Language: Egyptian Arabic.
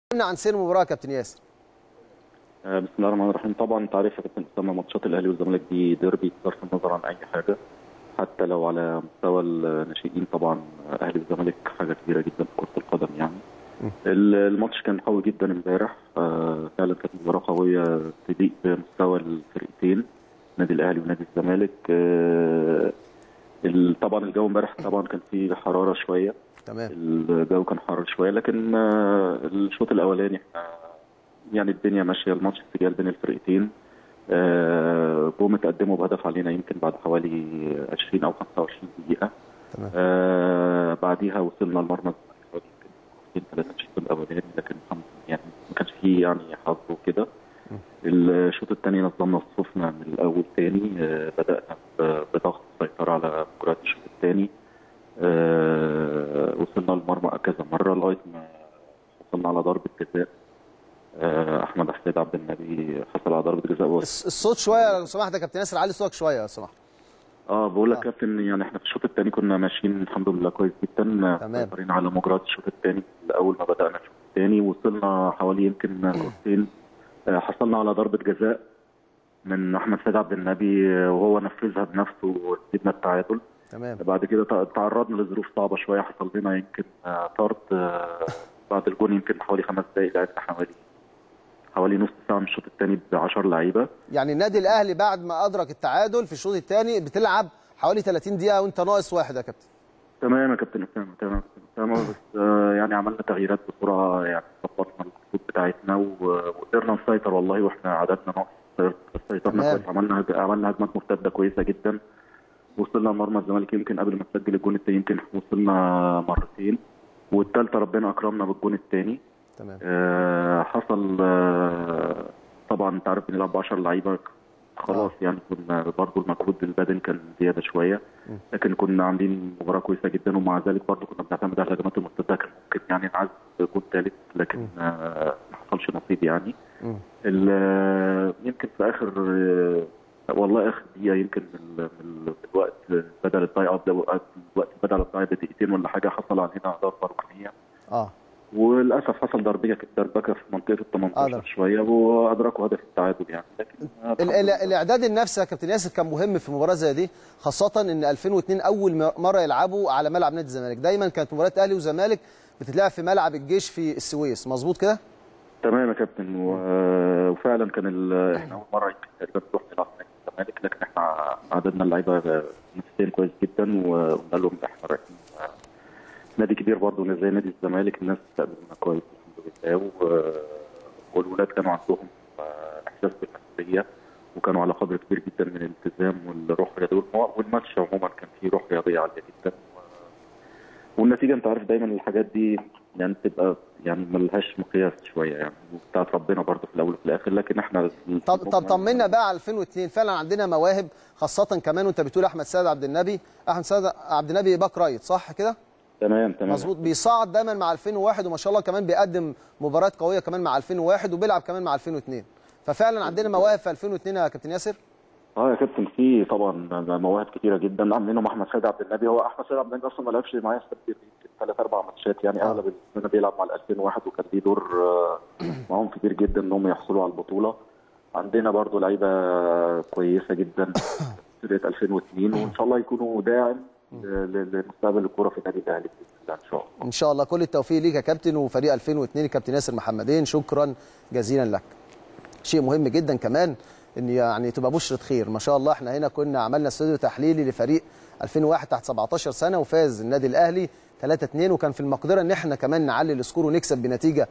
قلنا عن سير المباراه يا كابتن ياسر آه، بسم الله الرحمن الرحيم طبعا انت عارف يا كابتن اسامه ماتشات الاهلي والزمالك دي ديربي بصرف النظر عن اي حاجه حتى لو على مستوى الناشئين طبعا اهلي والزمالك حاجه كبيره جدا في كره القدم يعني ال- الماتش كان قوي جدا امبارح آه، فعلا كانت مباراه قويه تليق بمستوى الفرقتين نادي الاهلي ونادي الزمالك آه، ال- طبعا الجو امبارح طبعا كان فيه حراره شويه تمام الجو كان حر شويه لكن آه، الشوط الاولاني احنا يعني الدنيا ماشيه الماتش سجال بين الفرقتين آه، جم اتقدموا بهدف علينا يمكن بعد حوالي 20 او 25 دقيقه تمام. آه بعديها وصلنا لمرمى الزمالك حوالي يمكن كورتين ثلاثه في الشوط الاولاني لكن الحمد يعني ما كانش فيه يعني حظ وكده الشوط الثاني نظمنا صفوفنا من الاول تاني آه بدانا ب- بضغط سيطره على مجريات الشوط الثاني آه وصلنا للمرمى كذا مره لغايه ما وصلنا على ضربه جزاء آه احمد حسين عبد النبي حصل على ضربه جزاء وسط الص- الصوت شويه لو سمحت يا كابتن ياسر علي صوتك شويه لو سمحت اه بقول لك آه. كابتن يعني احنا في الشوط الثاني كنا ماشيين الحمد لله كويس جدا تمام. مسيطرين على مجريات الشوط الثاني اول ما بدانا الشوط الثاني وصلنا حوالي يمكن كورتين آه، حصلنا على ضربه جزاء من احمد سيد عبد النبي آه، وهو نفذها بنفسه وسيبنا التعادل تمام بعد كده تع- تعرضنا لظروف صعبه شويه حصل لنا يمكن آه، طرد آه، بعد الجون يمكن حوالي خمس دقائق لعبنا حوالي حوالي نص ساعه من الشوط الثاني ب 10 لعيبه يعني النادي الاهلي بعد ما ادرك التعادل في الشوط الثاني بتلعب حوالي 30 دقيقه وانت ناقص واحد يا كابتن تمام يا كابتن اسامه تمام يا كابتن اسامه بس آه، يعني عملنا تغييرات بسرعه يعني ظبطنا الخطوط بتاعتنا و- وقدرنا نسيطر والله واحنا عددنا ناقص سيطرنا تمام. كويس عملنا عملنا هجمات مرتده كويسه جدا وصلنا لمرمى الزمالك يمكن قبل ما تسجل الجون الثاني يمكن وصلنا مرتين والثالثه ربنا اكرمنا بالجون الثاني تمام آه، حصل آه، طبعا انت عارف بنلعب ب 10 لعيبه خلاص يعني كنا برضه المجهود البدني كان زياده شويه لكن كنا عاملين مباراه كويسه جدا ومع ذلك برضه كنا بنعتمد على الهجمات المرتده كان ممكن يعني نعز جول ثالث لكن آه، ما حصلش نصيب يعني مم. ال- يمكن في اخر آه، والله اخر دقيقه يمكن من ال- من الوقت بدل الضيعه الوقت بدل الضيعه بدقيقتين ولا حاجه حصل علينا ضربه ركنيه اه وللاسف حصل ضربيه دربكه في منطقه ال 18 آه. شويه وادركوا هدف التعادل يعني لكن ال- ال- الاعداد النفسي يا كابتن ياسر كان مهم في مباراه زي دي خاصه ان 2002 اول م- مره يلعبوا على ملعب نادي الزمالك دايما كانت مباريات اهلي وزمالك بتتلعب في ملعب الجيش في السويس مظبوط كده تمام يا كابتن و- وفعلا كان ال- احنا اول مره يمكن تقريبا نروح نلعب في نادي الزمالك لكن احنا عددنا اللعيبه نفسيا كويس جدا وقلنا لهم احنا رايحين نادي كبير برضه زي نادي الزمالك الناس استقبلونا كويس الحمد لله و- والولاد كانوا عندهم آه، احساس بالمسؤوليه وكانوا على قدر كبير جدا من الالتزام والروح الرياضيه والم- والماتش عموما كان فيه روح رياضيه عاليه جدا و- والنتيجه انت عارف دايما الحاجات دي يعني بتبقى يعني ملهاش مقياس شويه يعني بتاعت ربنا برضه في الاول وفي الاخر لكن احنا طب طب طمنا بقى على 2002 فعلا عندنا مواهب خاصه كمان وانت بتقول احمد سيد عبد النبي احمد سيد عبد النبي باك رايت صح كده تمام تمام مظبوط بيصعد دايما مع 2001 وما شاء الله كمان بيقدم مباريات قويه كمان مع 2001 وبيلعب كمان مع 2002 ففعلا عندنا مواهب في 2002 يا كابتن ياسر اه يا كابتن في طبعا مواهب كتيره جدا عاملينهم احمد سيد عبد النبي هو احمد سيد عبد النبي اصلا ما لعبش معايا يمكن ثلاث اربع ماتشات يعني آه. اغلب السنه بيلعب مع ال 2001 وكان ليه دور آه، معاهم كبير جدا ان هم يحصلوا على البطوله عندنا برضو لعيبه كويسه جدا فرقه 2002 وان شاء الله يكونوا داعم ل- ل- لمستقبل الكوره في النادي الاهلي باذن الله ان شاء الله ان شاء الله كل التوفيق ليك يا كابتن وفريق 2002 الكابتن ياسر محمدين شكرا جزيلا لك شيء مهم جدا كمان ان يعني تبقى بشرة خير ما شاء الله احنا هنا كنا عملنا استوديو تحليلي لفريق 2001 تحت 17 سنه وفاز النادي الاهلي 3-2 وكان في المقدره ان احنا كمان نعلي السكور ونكسب بنتيجه